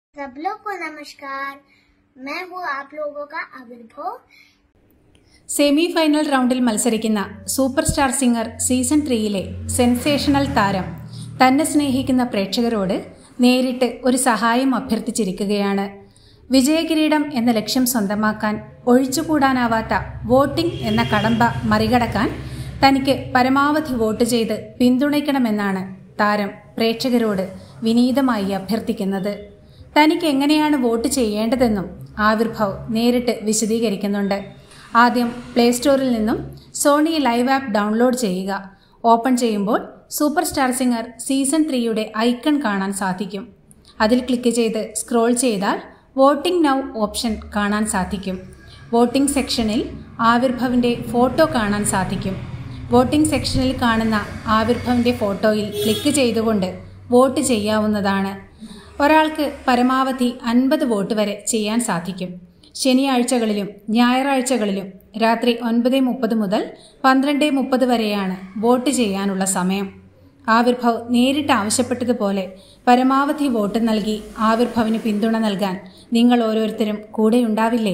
सब लोग को नमस्कार मैं हूँ आप लोगों का आविर्भाव സെമി ഫൈനൽ റൗണ്ടിൽ മത്സരിക്കുന്ന സൂപ്പർ സ്റ്റാർ സിംഗർ സീസൺ ത്രീയിലെ സെൻസേഷണൽ താരം തന്നെ സ്നേഹിക്കുന്ന പ്രേക്ഷകരോട് നേരിട്ട് ഒരു സഹായം അഭ്യർത്ഥിച്ചിരിക്കുകയാണ് വിജയകിരീടം എന്ന ലക്ഷ്യം സ്വന്തമാക്കാൻ ഒഴിച്ചുകൂടാനാവാത്ത വോട്ടിംഗ് എന്ന കടമ്പ മറികടക്കാൻ തനിക്ക് പരമാവധി വോട്ട് ചെയ്ത് പിന്തുണയ്ക്കണമെന്നാണ് താരം പ്രേക്ഷകരോട് വിനീതമായി അഭ്യർത്ഥിക്കുന്നത് തനിക്ക് എങ്ങനെയാണ് വോട്ട് ചെയ്യേണ്ടതെന്നും ആവിർഭവ് നേരിട്ട് വിശദീകരിക്കുന്നുണ്ട് ആദ്യം പ്ലേ സ്റ്റോറിൽ നിന്നും സോണി ലൈവ് ആപ്പ് ഡൗൺലോഡ് ചെയ്യുക ഓപ്പൺ ചെയ്യുമ്പോൾ സൂപ്പർ സ്റ്റാർ സിംഗർ സീസൺ ത്രീയുടെ ഐക്കൺ കാണാൻ സാധിക്കും അതിൽ ക്ലിക്ക് ചെയ്ത് സ്ക്രോൾ ചെയ്താൽ വോട്ടിംഗ് നൗ ഓപ്ഷൻ കാണാൻ സാധിക്കും വോട്ടിംഗ് സെക്ഷനിൽ ആവിർഭവിൻ്റെ ഫോട്ടോ കാണാൻ സാധിക്കും വോട്ടിംഗ് സെക്ഷനിൽ കാണുന്ന ആവിർഭവിൻ്റെ ഫോട്ടോയിൽ ക്ലിക്ക് ചെയ്തുകൊണ്ട് വോട്ട് ചെയ്യാവുന്നതാണ് ഒരാൾക്ക് പരമാവധി അൻപത് വോട്ട് വരെ ചെയ്യാൻ സാധിക്കും ശനിയാഴ്ചകളിലും ഞായറാഴ്ചകളിലും രാത്രി ഒൻപത് മുപ്പത് മുതൽ പന്ത്രണ്ട് മുപ്പത് വരെയാണ് വോട്ട് ചെയ്യാനുള്ള സമയം ആവിർഭവ് നേരിട്ട് ആവശ്യപ്പെട്ടതുപോലെ പരമാവധി വോട്ട് നൽകി ആവിർഭവിന് പിന്തുണ നൽകാൻ നിങ്ങൾ ഓരോരുത്തരും കൂടെയുണ്ടാവില്ലേ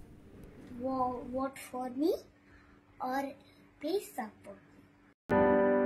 वो वोट फॉर मी और प्लीज सपोर्ट